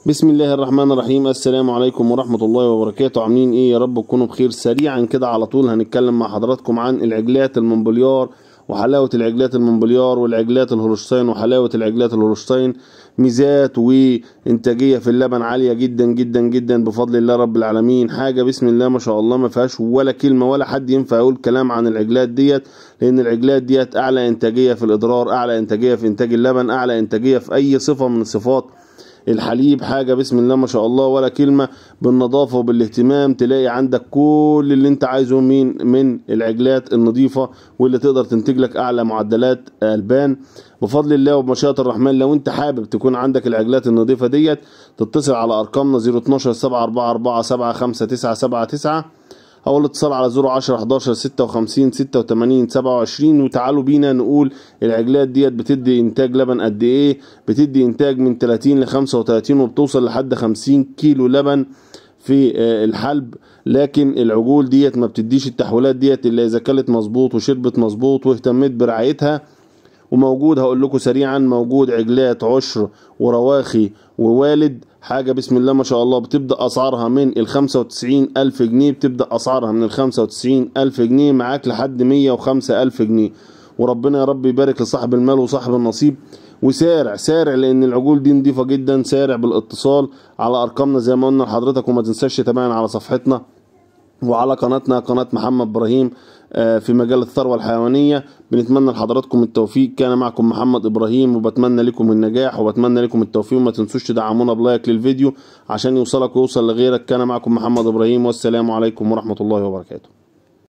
بسم الله الرحمن الرحيم السلام عليكم ورحمة الله وبركاته عاملين ايه يا رب تكونوا بخير سريعا كده على طول هنتكلم مع حضراتكم عن العجلات المونبليار وحلاوة العجلات المونبليار والعجلات الهولشتاين وحلاوة العجلات الهولشتاين ميزات وانتاجية في اللبن عالية جدا جدا جدا بفضل الله رب العالمين حاجة بسم الله ما شاء الله ما فيهاش ولا كلمة ولا حد ينفع يقول كلام عن العجلات ديت لان العجلات ديت اعلى انتاجية في الاضرار اعلى انتاجية في انتاج اللبن اعلى انتاجية في اي صفة من صفات الحليب حاجة بسم الله ما شاء الله ولا كلمة بالنظافة وبالاهتمام تلاقي عندك كل اللي انت عايزه من من العجلات النظيفة واللي تقدر تنتج لك اعلى معدلات البان بفضل الله وبمشيئة الرحمن لو انت حابب تكون عندك العجلات النظيفة ديت تتصل على ارقامنا 012 744 75979 او الاتصال على 010 11 56 86 27 وتعالوا بينا نقول العجلات ديت بتدي انتاج لبن قد ايه بتدي انتاج من 30 ل 35 وبتوصل لحد 50 كيلو لبن في الحلب لكن العجول ديت ما بتديش التحويلات ديت الا اذا كلت مظبوط وشربت مظبوط واهتميت برعايتها وموجود هقول لكم سريعا موجود عجلات عشر ورواخي ووالد حاجة بسم الله ما شاء الله بتبدأ أسعارها من ال 95 ألف جنيه بتبدأ أسعارها من ال 95 ألف جنيه معاك لحد 105 ألف جنيه وربنا يا رب يبارك لصاحب المال وصاحب النصيب وسارع سارع لان العجول دي نضيفه جدا سارع بالاتصال على ارقامنا زي ما قلنا لحضرتك وما تنساش تتابعنا على صفحتنا وعلى قناتنا قناة محمد إبراهيم في مجال الثروة الحيوانية بنتمنى لحضراتكم التوفيق كان معكم محمد إبراهيم وبتمنى لكم النجاح وبتمنى لكم التوفيق وما تنسوش تدعمونا بلايك للفيديو عشان يوصلك ويوصل لغيرك كان معكم محمد إبراهيم والسلام عليكم ورحمة الله وبركاته